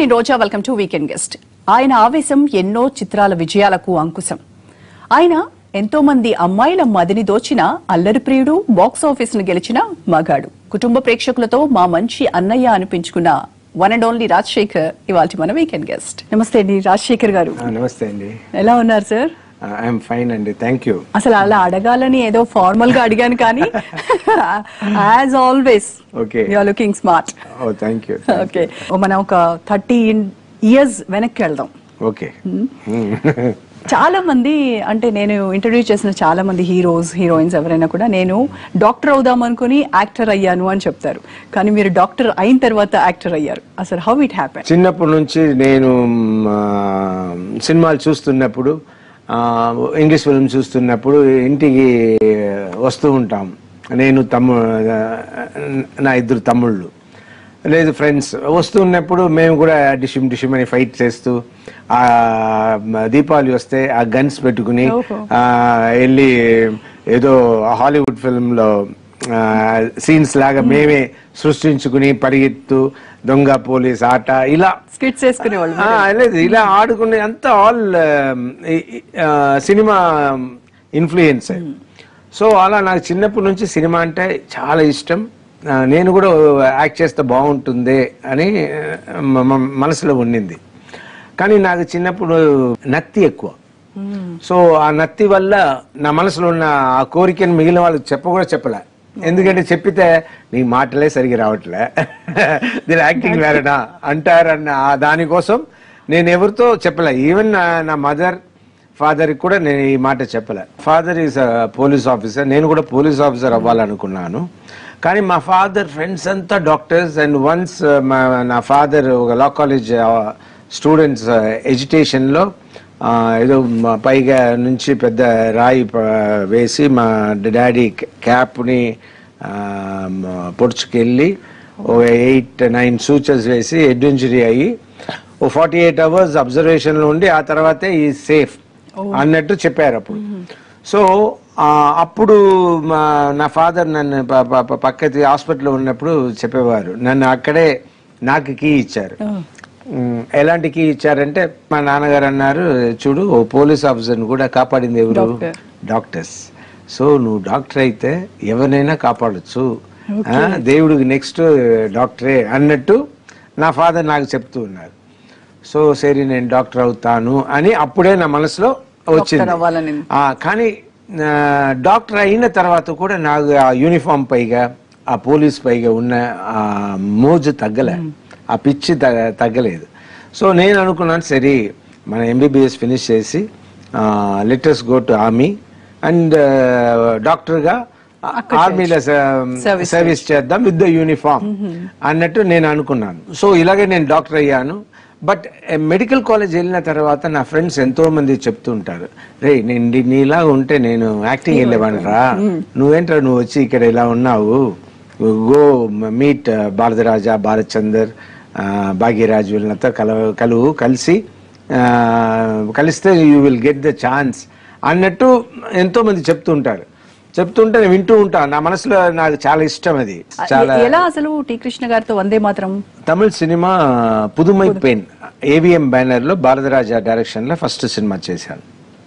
నేను Roja welcome to weekend guest ఆయన ఆవేశం ఎన్నో చిత్రాల విజయాలకు అంకుశం ఆయన ఎంతో మంది అమ్మాయిల మదిని దోచిన అల్లరి ప్రియుడు బాక్స్ ఆఫీస్ ను గెలిచిన మగాడు కుటుంబ ప్రేక్షకులతో మా మంచి అన్నయ్య అనిపించుకున్న వన్ అండ్ ఓన్లీ రాజశేఖర్ ఇవాళ మన వీకెండ్ గెస్ట్ నమస్తే అండి రాజశేఖర్ గారు ఆ, నమస్తే అండి ఎలా ఉన్నారు సార్ ఐఎమ్ ఫైన్ అండి థ్యాంక్ యూ అసలు అలా అడగాలని ఏదో ఫార్మల్ గా అడిగాను కానీ as always Okay. You're looking smart oh thank you okay మనం ఒక థర్టీ ఇయర్స్ వెనక్కి వెళ్దాం ఓకే చాలా మంది అంటే నేను ఇంటర్వ్యూ చేసిన చాలా మంది హీరోస్ హీరోయిన్స్ ఎవరైనా కూడా నేను డాక్టర్ అవుదాం అనుకుని యాక్టర్ అయ్యాను అని చెప్తారు కానీ మీరు డాక్టర్ అయిన తర్వాత యాక్టర్ అయ్యారు అసలు హౌ ఇట్ హ్యాపెన్ చిన్నప్పటి నుంచి నేను మ్, ఆ, సినిమాలు చూస్తున్నప్పుడు ఆ, ఇంగ్లీష్ ఫిల్మ్ చూస్తున్నప్పుడు ఇంటికి వస్తూ ఉంటాం నేను తమ్ము నా ఇద్దరు తమ్ముళ్ళు లేదు ఫ్రెండ్స్ వస్తున్నప్పుడు మేము కూడా డిషిమ్ డిషిమ్ అని ఫైట్ చేస్తూ ఆ మ, దీపావళి వస్తే ఆ గన్స్ పెట్టుకుని ఓహో. ఆ, వెళ్ళి ఏదో హాలీవుడ్ ఫిల్మ్లో సీన్స్ లాగా మేమే సృష్టించుకుని పరిగెత్తు దొంగ పోలీస్ ఆట ఇలా స్కిట్స్ వేసుకునేవాళ్ళు ఆ, లేదు ఇలా ఆడుకునే అంతా ఆల్ సినిమా ఇన్ఫ్లుయెన్స్ సో అలా నాకు చిన్నప్పటి నుంచి సినిమా అంటే చాలా ఇష్టం ఆ, నేను కూడా యాక్ట్ చేస్తే బాగుంటుంది అని ఆ, మ- మ- మనసులో ఉండింది కానీ నాకు చిన్నప్పుడు నత్తి ఎక్కువ సో ఆ నత్తి వల్ల నా మనసులో ఉన్న ఆ కోరికను మిగిలిన వాళ్ళకి చెప్ప కూడా చెప్పలే ఎందుకంటే చెప్పితే నీ మాటలే సరిగా రావట్లే దీని యాక్టింగ్ వేరేనా అంటారన్న ఆ దానికోసం నేను ఎవరితో చెప్పలే ఈవెన్ నా మదర్ ఫాదర్ కూడా నేను ఈ మాట చెప్పలే ఫాదర్ ఈజ్ పోలీస్ ఆఫీసర్ నేను కూడా పోలీస్ ఆఫీసర్ అవ్వాలనుకున్నాను కానీ మా ఫాదర్ ఫ్రెండ్స్ అంతా డాక్టర్స్ అండ్ వన్స్ నా ఫాదర్ ఒక లా కాలేజ్ స్టూడెంట్స్ ఎడ్యుకేషన్లో ఏదో మా పైగా నుంచి పెద్ద రాయి ప- వేసి మా డాడీ క్యాప్ని పొడుచుకెళ్ళి ఒక ఎయిట్ నైన్ సూచర్స్ వేసి హెడ్ ఇంజరీ అయ్యి ఓ ఫార్టీ ఎయిట్ అవర్స్ అబ్జర్వేషన్లో ఉండి ఆ తర్వాతే ఈ సేఫ్ అన్నట్టు చెప్పారు అప్పుడు సో ఆ, అప్పుడు మా నా ఫాదర్ నన్ను ప- ప- ప- పక్కకి హాస్పిటల్లో ఉన్నప్పుడు చెప్పేవారు నన్ను అక్కడే నాకు కీ ఇచ్చారు ఉమ్, ఎలాంటి కీ ఇచ్చారంటే మా నాన్నగారు అన్నారు చూడు ఓ పోలీస్ ఆఫీసర్ని కూడా కాపాడింది ఎవరు Doctor. డాక్టర్స్ సో నువ్వు డాక్టర్ అయితే ఎవరినైనా కాపాడొచ్చు ఆ, దేవుడికి నెక్స్ట్ డాక్టరే అన్నట్టు నా ఫాదర్ నాకు చెప్తూ ఉన్నారు సో సరే నేను డాక్టర్ అవుతాను అని అప్పుడే నా మనసులో వచ్చింది అవ్వాలని ఆ, కానీ ఆ, డాక్టర్ అయిన తర్వాత కూడా నాకు ఆ యూనిఫామ్ పైగా ఆ పోలీస్ పైగా ఉన్న ఆ మోజు తగ్గలే ఆ పిచ్చి తగ్గ- తగ్గలేదు సో నేను అనుకున్నాను సరే మన ఎంబీబీఎస్ ఫినిష్ చేసి letters go to army and డాక్టర్గా ఆర్మీలో Service సర్వీస్ చేద్దాం విత్ ద యూనిఫామ్ అన్నట్టు నేను అనుకున్నాను సో ఇలాగే నేను డాక్టర్ అయ్యాను బట్ మెడికల్ కాలేజ్ వెళ్ళిన తర్వాత నా ఫ్రెండ్స్ ఎంతో మంది చెప్తుంటారు రే నేను నీ- నీలా ఉంటే నేను యాక్టింగ్ వెళ్ళేవాడిని రా నువ్వేంట్రా నువ్వు వచ్చి ఇక్కడ ఇలా ఉన్నావు గో మీట్ భారతరాజా భారత్ చందర్ ఆ, భాగ్యరాజ్ వీళ్ళతో కల కలువు కలిసి ఆ, కలిస్తే you will get the chance అన్నట్టు ఎంతో మంది చెప్తుంటారు చెప్తుంటే నేను వింటూ ఉంటాను నా మనసులో నాకు చాలా ఇష్టం అది చాలా ఎ- ఎలా అసలు టి కృష్ణ గారితో వందే మాత్రం తమిళ సినిమా పుదుమై పెయిన్ ఏవిఎం బ్యానర్ లో భారతరాజా డైరెక్షన్ లో ఫస్ట్ సినిమా చేశాను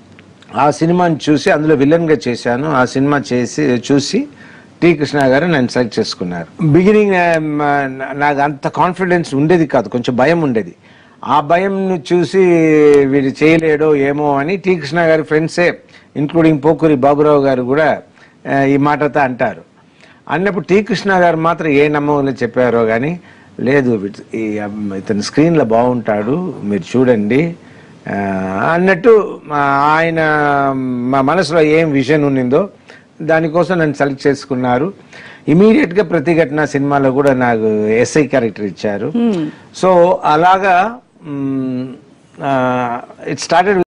ఆ సినిమాని చూసి అందులో విలన్ గా చేశాను ఆ సినిమా చేసి చూసి టి కృష్ణ గారు నన్ను సెలెక్ట్ చేసుకున్నారు బిగినింగ్ నాకు అంత కాన్ఫిడెన్స్ ఉండేది కాదు కొంచెం భయం ఉండేది ఆ భయం చూసి వీడు చేయలేడో ఏమో అని టి కృష్ణ గారి ఫ్రెండ్సే ఇంక్లూడింగ్ పోకూరి బాబురావు గారు కూడా ఆ, ఈ మాటతో అంటారు అన్నప్పుడు టీ కృష్ణ గారు మాత్రం ఏ నమ్మకంలో చెప్పారో కానీ లేదు వీట్- ఈ అమ్- ఇతను స్క్రీన్లో బాగుంటాడు మీరు చూడండి ఆ, అన్నట్టు మా ఆయన మా మనసులో ఏం విజన్ ఉన్నిందో దానికోసం నన్ను సెలెక్ట్ చేసుకున్నారు ఇమీడియట్ గా ప్రతిఘటన సినిమాలో కూడా నాకు ఎస్ఐ క్యారెక్టర్ ఇచ్చారు సో అలాగా ఇట్ స్టార్టెడ్